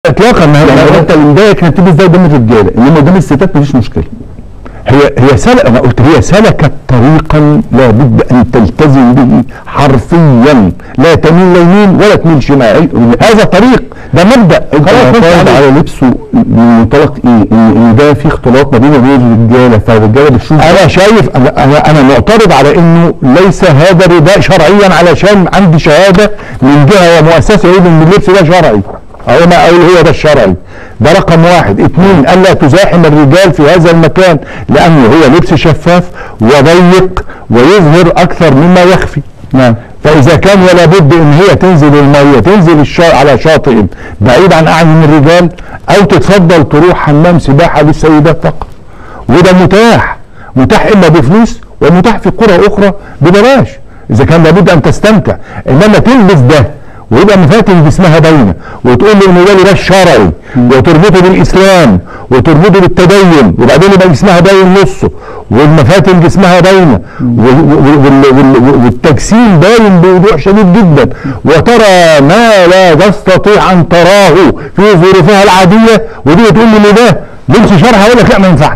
اطلاقا ما يعني هي انت اللي مضايقك هتبقى ازاي قدام الرجاله انما قدام الستات مفيش مشكله هي هي سلك انا قلت هي سلكت طريقا لابد ان تلتزم به حرفيا لا تميل يمين ولا تميل شمال هذا طريق ده مبدا انت خلاص نمشي معترض عليه. على لبسه من منطلق ايه؟ ان ان ده في اختلاط ما بينه وبين الرجاله فالرجاله بتشوف انا شايف انا انا انا معترض على انه ليس هذا رداء شرعيا علشان عندي شهاده من جهه ومؤسسه يقول ان اللبس ده شرعي او ما اقول هو ده الشرعي ده رقم واحد اثنين الا تزاحم الرجال في هذا المكان لانه هو لبس شفاف وضيق ويظهر اكثر مما يخفي نعم فاذا كان ولا بد ان هي تنزل الميه تنزل الشا... على شاطئ بعيد عن اعين الرجال او تتفضل تروح حمام سباحه للسيدات فقط وده متاح متاح اما بفلوس ومتاح في قرى اخرى ببلاش اذا كان لابد ان تستمتع انما تلبس ده ويبقى مفاتن جسمها باينه وتقول له ان ده لباس شرعي وتربطه بالاسلام وتربطه بالتدين وبعدين يبقى جسمها باين نصه والمفاتن جسمها باينه وال- وال- وال- والتجسيم باين بوضوح شديد جدا وترى ما لا تستطيع ان تراه في ظروفها العاديه ودي تقول لي ان ده لبس شرعي هقول لك لا ما ينفعش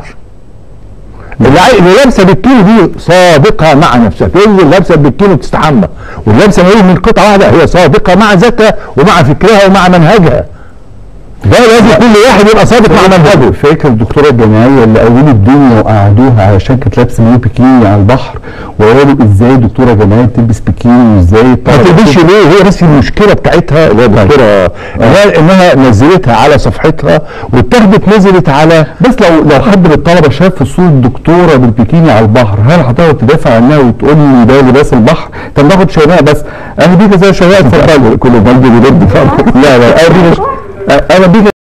اللي عاي- اللي لابسه بالكيلو دي صادقه مع نفسها تنزل لابسه بالكيلو تستحمى واللابسه ما هي من قطعه واحده هي صادقه مع ذاتها ومع فكرها ومع منهجها ده لازم كل واحد يبقى صادق مع منهجه فاكر الدكتوره الجامعيه اللي قاولوا الدنيا وقعدوها علشان كانت لابسه مايو بيكيني على البحر وقالوا ازاي الدكتوره الجامعيه بتلبس بيكيني وازاي ما تلبسش ليه هي بس المشكله بتاعتها اللي هي الدكتوره انها انها نزلتها على صفحتها واتاخدت نزلت على بس لو لو حد من الطلبه شاف صوره الدكتوره بالبيكيني على البحر هل هتقعد تدافع عنها وتقول لي ده لباس البحر؟ طب ناخد شيماء بس انا بيك زي شيماء اتفضل كل بلد بيرد لا لا انا بيك انا بيك